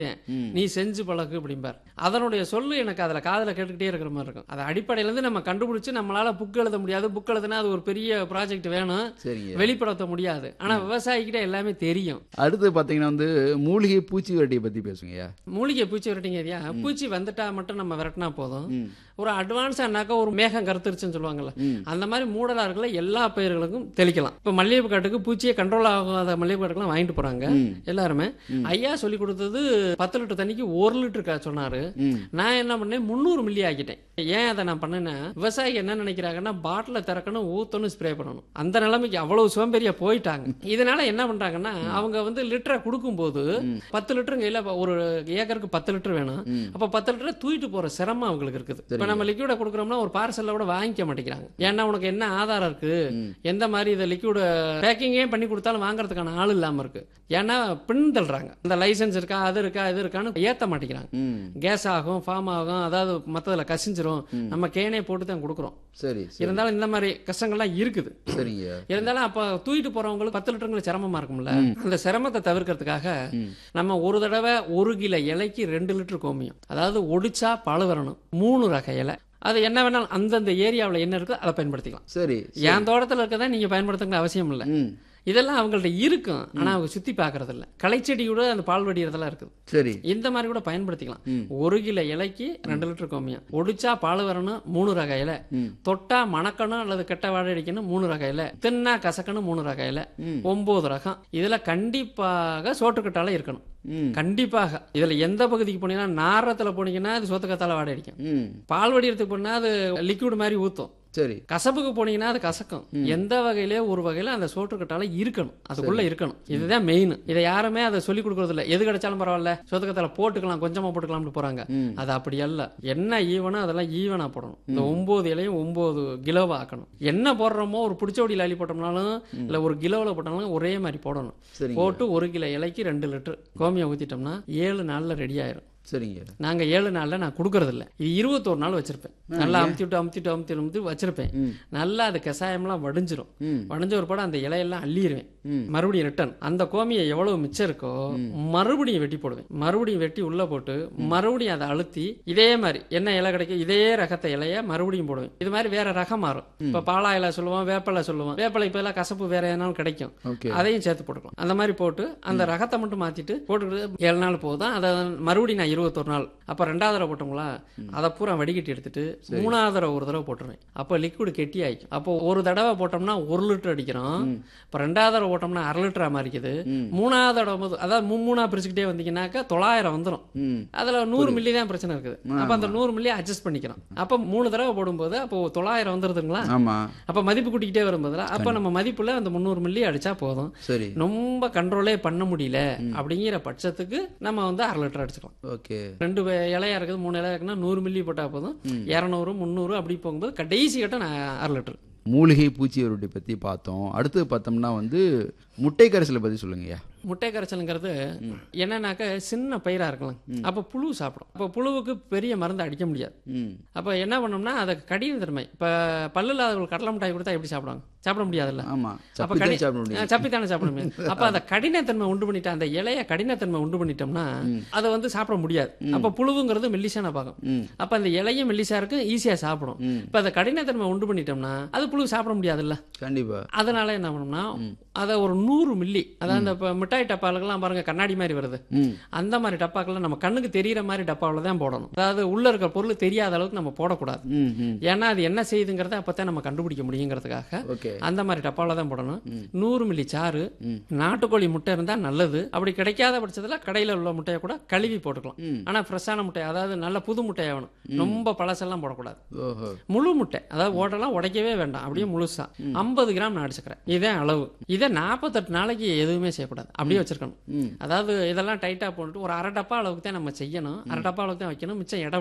ம். நீ செஞ்சு பழகு அப்படிம்பார் அதனுடைய சொல்லு எனக்கு அதில் காதில் கேட்டுக்கிட்டே இருக்கிற மாதிரி இருக்கும் அது அடிப்படையிலேருந்து நம்ம கண்டுபிடிச்சு நம்மளால புக் எழுத முடியாது புக் எழுதுனா அது ஒரு பெரிய ப்ராஜெக்ட் வேணும் சரிங்க வெளிப்படுத்த முடியாது ஆனா விவசாயிக்கிட்ட எல்லாமே தெரியும் அடுத்து பார்த்தீங்கன்னா வந்து மூலிகை பூச்சி வெரைட்டியை பற்றி பேசுங்கய்யா மூலிகை பூச்சி விரட்டிங்க ஐயா பூச்சி வந்துட்டா மட்டும் நம்ம விரட்டினா போதும் ம் ஒரு அட்வான்ஸானாக்கா ஒரு மேகம் கருத்துருச்சுன்னு சொல்லுவாங்கல்ல ம் அந்த மாதிரி மூடலா இருக்கல எல்லா பயிர்களுக்கும் தெளிக்கலாம் இப்போ மல்லிகைப்பூ காட்டுக்கு பூச்சியே கண்ட்ரோல் ஆகாத மல்லிகைப்பூ காட்டுக்கெல்லாம் வாங்கிட்டு போறாங்க ம் எல்லாருமே ஐயா சொல்லி கொடுத்தது பத்து லிட்டர் தண்ணிக்கு ஒரு லிட்டர் கா சொன்னாரு ம் நான் என்ன பண்ணேன் முந்நூறு மில்லி ஆக்கிட்டேன் ஏன் அதை நான் பண்ணேன்னா விவசாயி என்ன நினைக்கிறாங்கன்னா பாட்டில திறக்கணும் ஊத்தணும் ஸ்ப்ரே பண்ணணும் அந்த நிலைமைக்கு அவ்வளவு சோம்பேறியா போயிட்டாங்க இதனால என்ன பண்றாங்கன்னா அவங்க வந்து லிட்டரை கொடுக்கும்போது பத்து லிட்டர் கையில ஒரு ஏக்கருக்கு பத்து லிட்டர் வேணும் ம். அப்ப பத்து லிட்டரை தூக்கிட்டு போற சிரமம் அவங்களுக்கு இருக்குது இப்ப நம்ம லிக்விட கொடுக்குறோம்னா ஒரு பார்சல்ல கூட வாங்கிக்க மாட்டேங்கிறாங்க ஏன்னா உனக்கு என்ன ஆதாரம் இருக்கு ம். எந்த மாதிரி இதை லிக்விட பேக்கிங்கே பண்ணி கொடுத்தாலும் வாங்குறதுக்கான ஆள் இல்லாம இருக்கு ஏன்னா பின் தள்ளுறாங்க இந்த லைசன்ஸ் இருக்கா அது இருக்கா இது இருக்கான்னு ஏத்த மாட்டேங்கிறாங்க ம் கேஸ் ஆகும் ஃபார்ம் ஆகும் அதாவது மற்றதில் கசிஞ்சிரும் நம்ம கேனே போட்டு தான் கொடுக்குறோம் சரி சரி இருந்தாலும் இந்த மாதிரி கஷ்டங்கள்லாம் இருக்குது சரிங்கய்யா இருந்தாலும் அப்போ தூக்கிட்டு போறவங்களுக்கு பத்து லிட்டருங்களுக்கு சிரமமா இருக்கும்ல அந்த சிரமத்தை தவிர்க்கிறதுக்காக ம் நம்ம ஒரு தடவை ஒரு கிலோ இலைக்கு ரெண்டு லிட்டர் கோமியம் அதாவது ஒடிச்சா பழு வரணும் மூணு ரக இலை அது என்ன வேணாலும் அந்தந்த ஏரியாவில் என்ன இருக்கோ அதை பயன்படுத்திக்கலாம் சரி என் தோட்டத்தில் இருக்கதான் நீங்க பயன்படுத்துங்க அவசியம் இல்லை ம் இதெல்லாம் அவங்கள்ட்ட இருக்கும் ஆனா அவங்க சுத்தி பார்க்கறது இல்ல களைச்செடி கூட அந்த பால் வடிகிறதெல்லாம் இருக்குது சரி இந்த மாதிரி கூட பயன்படுத்திக்கலாம் ம். ஒரு கிலோ இலைக்கு ரெண்டு லிட்டர் கோமியம் ஒடிச்சா பால் வரணும் மூணு ரக இலை ம் தொட்டா மணக்கணும் அல்லது கெட்ட வாடை அடிக்கணும் மூணு ரக இலை தின்னா கசக்கணும் மூணு ரக இலை ம். ஒன்பது ரகம் இதுல கண்டிப்பாக சோற்றுக்கட்டால இருக்கணும் ம் கண்டிப்பாக இதுல எந்த பகுதிக்கு போனீங்கன்னா நாரத்துல போனீங்கன்னா அது சோத்துக்கத்தால வாடை அடிக்கும் ம் பால் வடிகிறதுக்கு போனா அது லிக்விட் மாதிரி ஊத்தும் சரி கசப்புக்கு போனீங்கன்னா அது கசக்கும் எந்த வகையிலே ஒரு வகையில அந்த சோற்றுக்கட்டால இருக்கணும் அதுக்குள்ள இருக்கணும் இதுதான் மெயின் இதை யாருமே அதை சொல்லி கொடுக்கறது இல்ல எது கிடைச்சாலும் பரவாயில்ல சோத்துக்கத்தால போட்டுக்கலாம் கொஞ்சமா போட்டுக்கலாம்னு போறாங்க ம் அது அப்படி அல்ல என்ன ஈவனோ அதெல்லாம் ஈவனா போடணும் இந்த ஒன்பது இலையும் ஒன்பது கிலோவா ஆக்கணும் என்ன போடுறோமோ ஒரு பிடிச்சோடியில் அள்ளி போட்டோம்னாலும் இல்ல ஒரு கிலோவில் போட்டோம்னாலும் ஒரே மாதிரி போடணும் சரிங்க போட்டு ஒரு கிலோ இலைக்கு ரெண்டு லிட்டர் கோமியம் ஊத்திட்டோம்னா ஏழு நாள்ல ரெடி ஆயிரும் சரிங்க நாங்க ஏழு நாள்ல நான் கொடுக்கறது இல்ல இது இருபத்தோரு நாள் வச்சிருப்பேன் நல்லா அமுத்திட்டு அமுத்திட்டு அமுத்தி அமுத்தி வச்சிருப்பேன் ம் நல்லா அது கசாயம்லாம் வடிஞ்சிரும் ம் வடிஞ்ச ஒரு படம் அந்த இலையெல்லாம் அள்ளிடுவேன் ம் மறுபடியும் ரிட்டர்ன் அந்த கோமியை எவ்வளவு மிச்சம் இருக்கோ மறுபடியும் வெட்டி போடுவேன் மறுபடியும் வெட்டி உள்ள போட்டு மறுபடியும் அதை அழுத்தி இதே மாதிரி என்ன இலை கிடைக்கும் இதே ரகத்தை இலைய மறுபடியும் போடுவேன் இது மாதிரி வேற ரகம் மாறும் இப்ப பாலா இலை சொல்லுவோம் வேப்பலை சொல்லுவோம் வேப்பலை இப்ப எல்லாம் கசப்பு வேற எதனாலும் கிடைக்கும் ஓகே அதையும் சேர்த்து போட்டுக்கலாம் அந்த மாதிரி போட்டு அந்த ரகத்தை மட்டும் மாத்திட்டு போட்டுக்கிட்டு ஏழு நாள் போதும் அதை மறுபடியும் நான் இருபத்தொரு நாள் அப்ப ரெண்டாவது தடவை போட்டோங்களா அதை பூரா வடிகட்டி எடுத்துட்டு மூணாவது தடவை ஒரு தடவை போட்டுருவேன் அப்போ லிக்விட் கெட்டி ஆயிக்கும் அப்போ ஒரு தடவை போட்டோம்னா ஒரு லிட்டர் அடிக்கிறோம் இப்போ ரெண்டாவது தடவை போட்டோம்னா அரை லிட்டரா மாறிக்குது ம். மூணாவது தடவை போது அதாவது மூணா பிரிச்சுக்கிட்டே வந்தீங்கன்னாக்கா தொள்ளாயிரம் வந்துடும் ம் அதுல நூறு மில்லி தான் பிரச்சனை இருக்குது அப்ப அந்த நூறு மில்லி அட்ஜஸ்ட் பண்ணிக்கிறோம் அப்ப மூணு தடவை போடும்போது அப்போ தொள்ளாயிரம் வந்துருதுங்களா ஆமா அப்ப மதிப்பு கூட்டிக்கிட்டே வரும்போதுல அப்ப நம்ம மதிப்புல அந்த முந்நூறு மில்லி அடிச்சா போதும் சரி ரொம்ப கண்ட்ரோலே பண்ண முடியல அப்படிங்கிற பட்சத்துக்கு நம்ம வந்து அரை லிட்டர் அடிச்சுக்கலாம் ஓகே ரெண்டு வே- இலையா இருக்குது மூணு இலையா இருக்குன்னா நூறு மில்லி போட்டா போதும் இரநூறு முந்நூறு அப்படி போகும்போது கடைசி கட்ட நான் அரை லிட்டர் மூலிகை பூச்சி வெரைட்டி பற்றி பார்த்தோம் அடுத்து பார்த்தோம்னா வந்து முட்டை கரைசலை பற்றி சொல்லுங்கய்யா முட்டை கரைச்சலுங்கிறது என்னன்னாக்க சின்ன பயிரா இருக்கலாம் அப்ப புழு சாப்பிடும் அப்ப புழுவுக்கு பெரிய மருந்து அடிக்க முடியாது ம் அப்ப என்ன பண்ணோம்னா அதை கடின தன்மை இப்ப பல்லு இல்லாதவர்கள் கடலை மிட்டாய் கொடுத்தா எப்படி சாப்பிடுவாங்க சாப்பிட முடியாதுல்ல ஆமாம் அப்ப சப்பி கடி தான் சாப்பிட முடியும் சப்பித்தானே சாப்பிட முடியும் அப்ப அந்த கடினத்தன்மை உண்டு பண்ணிட்டு அந்த இலைய கடினத்தன்மை உண்டு பண்ணிட்டோம்னா அதை வந்து சாப்பிட முடியாது அப்ப புழுவுங்கிறது மெல்லிசான பாகம் ம் அப்ப அந்த இலையும் மெல்லிசா இருக்கு ஈஸியா சாப்பிடும் ம். இப்ப அந்த கடினத்தன்மை உண்டு பண்ணிட்டோம்னா அது புழு சாப்பிட முடியாதுல்ல கண்டிப்பா அதனால என்ன பண்ணோம்னா அதை ஒரு நூறு மில்லி அதாவது அந்த இப்ப மிட்டாய் டப்பாலுக்கெல்லாம் பாருங்க கண்ணாடி மாதிரி வருது ம் அந்த மாதிரி டப்பாக்கெல்லாம் நம்ம கண்ணுக்கு தெரியற மாதிரி டப்பாவில் தான் போடணும் அதாவது உள்ள இருக்க பொருள் தெரியாத அளவுக்கு நம்ம போடக்கூடாது ம் ம் ஏன்னா அது என்ன செய்யுதுங்கிறத அப்பதான் நம்ம கண்டுபிடிக்க முடியுங்கிறதுக்காக ஓகே அந்த மாதிரி டப்பாவில் தான் போடணும் நூறு மில்லி சாறு நாட்டுக்கோழி முட்டை இருந்தா நல்லது அப்படி கிடைக்காத பட்சத்துல கடையில உள்ள முட்டையை கூட கழுவி போட்டுக்கலாம் ம். ஆனா ஃப்ரெஷ்ஷான முட்டை அதாவது நல்ல புது முட்டையாகணும் ரொம்ப பழசெல்லாம் போடக்கூடாது ஓஹோ முழு முட்டை அதாவது ஓட்டெல்லாம் உடைக்கவே வேண்டாம் அப்படியே முழுசா ஐம்பது கிராம் நான் அடிச்சுக்கிறேன் இதே அளவு இதை நாற்பத்தெட்டு நாளைக்கு எதுவுமே செய்யக்கூடாது அப்படியே வச்சிருக்கணும் ம் அதாவது இதெல்லாம் டைட்டா போட்டுட்டு ஒரு அரை டப்பா அளவுக்கு தான் நம்ம செய்யணும் அரை டப்பா அளவுக்கு தான் வைக்கணும் மிச்சம் இட விடணும்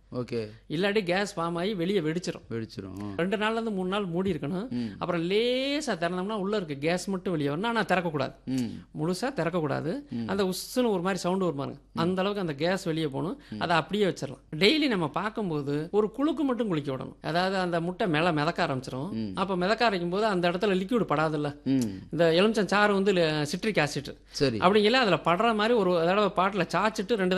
ஓகே இல்லாட்டி கேஸ் ஃபார்ம் ஆகி வெளியே வெடிச்சிரும் வெடிச்சிரும் ரெண்டு நாள்ல இருந்து மூணு நாள் மூடி இருக்கணும் அப்புறம் லேசா திறந்தோம்னா உள்ள இருக்க கேஸ் மட்டும் வெளியே வரணும் ஆனா திறக்கக்கூடாது ம் முழுசா திறக்கக்கூடாது அந்த உஸ்ஸுன்னு ஒரு மாதிரி சவுண்டு வரும் பாருங்க அந்த அளவுக்கு அந்த கேஸ் வெளியே போகணும் அதை அப்படியே வச்சிடலாம் டெய்லி நம்ம பார்க்கும்போது ஒரு குழுக்கு மட்டும் குளிக்க விடணும் அதாவது அந்த முட்டை மேல மிதக்க ஆரம்பிச்சிரும் அப்ப மிதக்க ஆரம்பிக்கும் போது அந்த இடத்துல லிக்விட் படாதுல்ல ம் இந்த எலுமிச்சம் சாறு வந்து சிட்ரிக் ஆசிட் சரி அப்படிங்கல அதுல படுற மாதிரி ஒரு தடவை பாட்டில் சாச்சிட்டு ரெண்டு